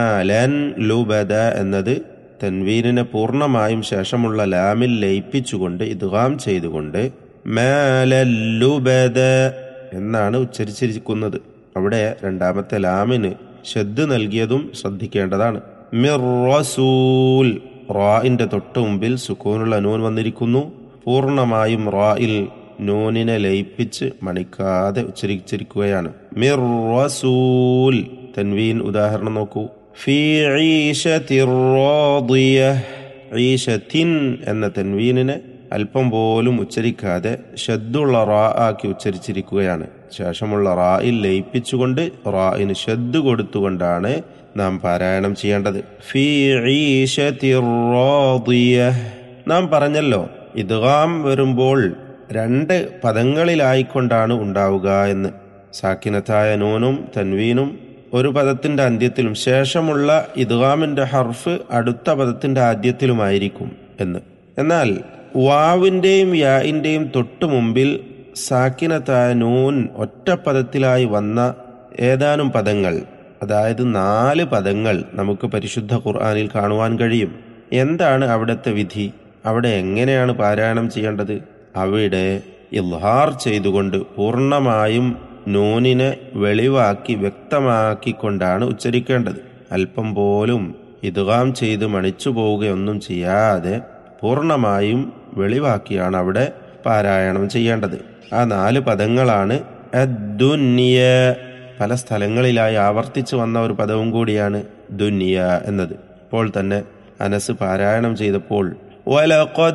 ലൻ ലുബദ എന്നത് തൻവീനിനെ പൂർണ്ണമായും ശേഷമുള്ള ലാമിൽ ലയിപ്പിച്ചുകൊണ്ട് ഇദ്ഗാം ചെയ്തുകൊണ്ട് മാലല്ലുബദ എന്നാണ് ഉച്ചരിച്ചിരിക്കുന്നത് അവിടെ രണ്ടാമത്തെ ലാമിന് ഷദ് നൽകിയതും ശ്രദ്ധിക്കേണ്ടതാണ് മിർ റസൂൽ റായിന്റെ തൊട്ട് മുമ്പിൽ സുക്കൂനുള്ള നൂൻ വന്നിരിക്കുന്നു പൂർണ്ണമായും റായിൽ നൂനിനെ ലയിപ്പിച്ച് മണിക്കാതെ ഉച്ചരിച്ചിരിക്കുകയാണ് മിർ റസൂൽ തൻവീൻ ഉദാഹരണം നോക്കൂ ഫീ ഈശത്തിർ റാദിയഹ്. ഈശത്തിൻ എന്ന തൻവീനിനെ അല്പം പോലും ഉച്ചരിക്കാതെ ഷദ്ദുള്ള റാ ആക്കി ഉച്ചരിച്ചിരിക്കുകയാണ് ശേഷമുള്ള റായിൽ ലയിപ്പിച്ചുകൊണ്ട് റായിന് ഷദ്ദ് കൊടുത്തുകൊണ്ടാണ് നാം പാരായണം ചെയ്യേണ്ടത് ഫീ ഈശത്തിർ റാദിയഹ്. നാം പറഞ്ഞല്ലോ ഇദ്ഗാം വരുമ്പോൾ രണ്ട് പദങ്ങളിലായിക്കൊണ്ടാണ് ഉണ്ടാവുക എന്ന് സാക്കിനത്തായ നൂനും തൻവീനും ഒരു പദത്തിന്റെ അന്ത്യത്തിലും ശേഷമുള്ള ഇദ്ഗാമിന്റെ ഹർഫ് അടുത്ത പദത്തിന്റെ ആദ്യത്തിലുമായിരിക്കും എന്ന് എന്നാൽ വാവിന്റെയും യാഇന്റെയും തൊട്ടു മുമ്പിൽ സാക്കിനത്തായ നൂൻ ഒറ്റ പദത്തിലായി വന്ന ഏതാനും പദങ്ങൾ അതായത് നാല് പദങ്ങൾ നമുക്ക് പരിശുദ്ധ ഖുർആനിൽ കാണുവാൻ കഴിയും എന്താണ് അവിടുത്തെ വിധി അവിടെ എങ്ങനെയാണ് പാരായണം ചെയ്യേണ്ടത് അവിടെ ഇൽഹാർ ചെയ്തുകൊണ്ട് പൂർണ്ണമായും നൂനിനെ വെളിവാക്കി വ്യക്തമാക്കിക്കൊണ്ടാണ് ഉച്ചരിക്കേണ്ടത് അല്പം പോലും ഇതുകാം ചെയ്ത് മണിച്ചു പോവുകയൊന്നും ചെയ്യാതെ പൂർണ്ണമായും വെളിവാക്കിയാണ് അവിടെ പാരായണം ചെയ്യേണ്ടത് ആ നാല് പദങ്ങളാണ് അദ്ദുന്യ പല സ്ഥലങ്ങളിലായി ആവർത്തിച്ചു വന്ന ഒരു പദവും കൂടിയാണ് ദുന്യ എന്നത് ഇപ്പോൾ തന്നെ അനസ് പാരായണം ചെയ്തപ്പോൾ വലഖദ്